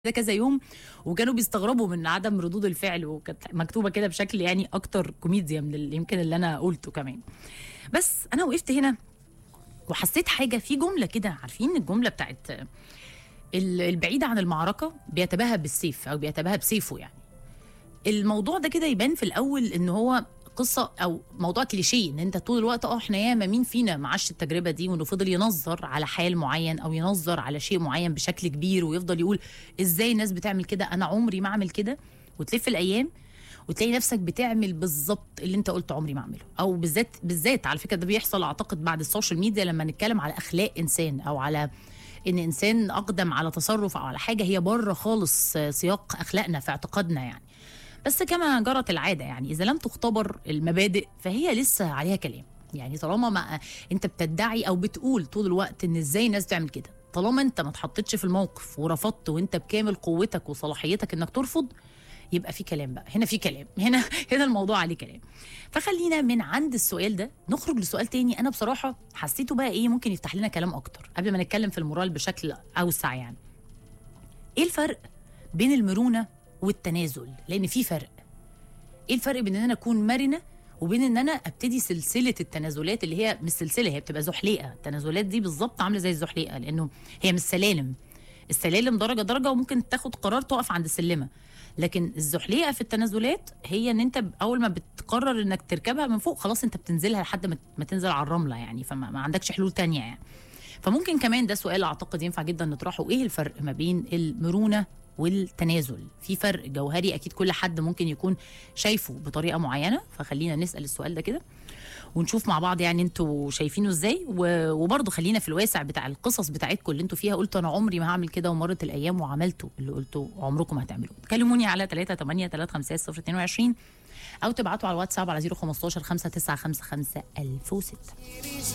ده كذا يوم وكانوا بيستغربوا من عدم ردود الفعل وكانت مكتوبه كده بشكل يعني اكتر كوميديا من اللي يمكن اللي انا قلته كمان بس انا وقفت هنا وحسيت حاجه في جمله كده عارفين الجمله بتاعت ال- البعيد عن المعركه بيتباهى بالسيف او بيتباهى بسيفه يعني الموضوع ده كده يبان في الاول ان هو قصه او موضوع كليشيه ان انت طول الوقت اه احنا ياما مين فينا ما عاش التجربه دي وانه فضل ينظر على حال معين او ينظر على شيء معين بشكل كبير ويفضل يقول ازاي الناس بتعمل كده انا عمري ما اعمل كده وتلف الايام وتلاقي نفسك بتعمل بالظبط اللي انت قلت عمري ما اعمله او بالذات بالذات على فكره ده بيحصل اعتقد بعد السوشيال ميديا لما نتكلم على اخلاق انسان او على ان انسان اقدم على تصرف او على حاجه هي بره خالص سياق اخلاقنا في اعتقادنا يعني بس كما جرت العاده يعني اذا لم تختبر المبادئ فهي لسه عليها كلام يعني طالما ما انت بتدعي او بتقول طول الوقت ان ازاي الناس تعمل كده طالما انت ما اتحطيتش في الموقف ورفضت وانت بكامل قوتك وصلاحيتك انك ترفض يبقى في كلام بقى هنا في كلام هنا هنا الموضوع عليه كلام فخلينا من عند السؤال ده نخرج لسؤال تاني انا بصراحه حسيته بقى ايه ممكن يفتح لنا كلام اكتر قبل ما نتكلم في المورال بشكل اوسع يعني ايه الفرق بين المرونه والتنازل لان في فرق ايه الفرق بين ان انا اكون مرنه وبين ان انا ابتدي سلسله التنازلات اللي هي مش سلسله هي بتبقى زحليقه التنازلات دي بالظبط عامله زي الزحليقه لانه هي مش سلالم السلالم درجه درجه وممكن تاخد قرار تقف عند السلمه لكن الزحليقه في التنازلات هي ان انت اول ما بتقرر انك تركبها من فوق خلاص انت بتنزلها لحد ما ما تنزل على الرمله يعني فما ما عندكش حلول تانية يعني فممكن كمان ده سؤال اعتقد ينفع جدا نطرحه ايه الفرق ما بين المرونه والتنازل في فرق جوهري اكيد كل حد ممكن يكون شايفه بطريقه معينه فخلينا نسال السؤال ده كده ونشوف مع بعض يعني انتوا شايفينه ازاي و- وبرضه خلينا في الواسع بتاع القصص بتاعتكم اللي انتوا فيها قلتوا انا عمري ما هعمل كده ومرت الايام وعملتوا اللي قلتوا عمركم ما هتعملوه كلموني على 3 8 3 5 0 22 او تبعتوا على الواتساب على 015 595 1006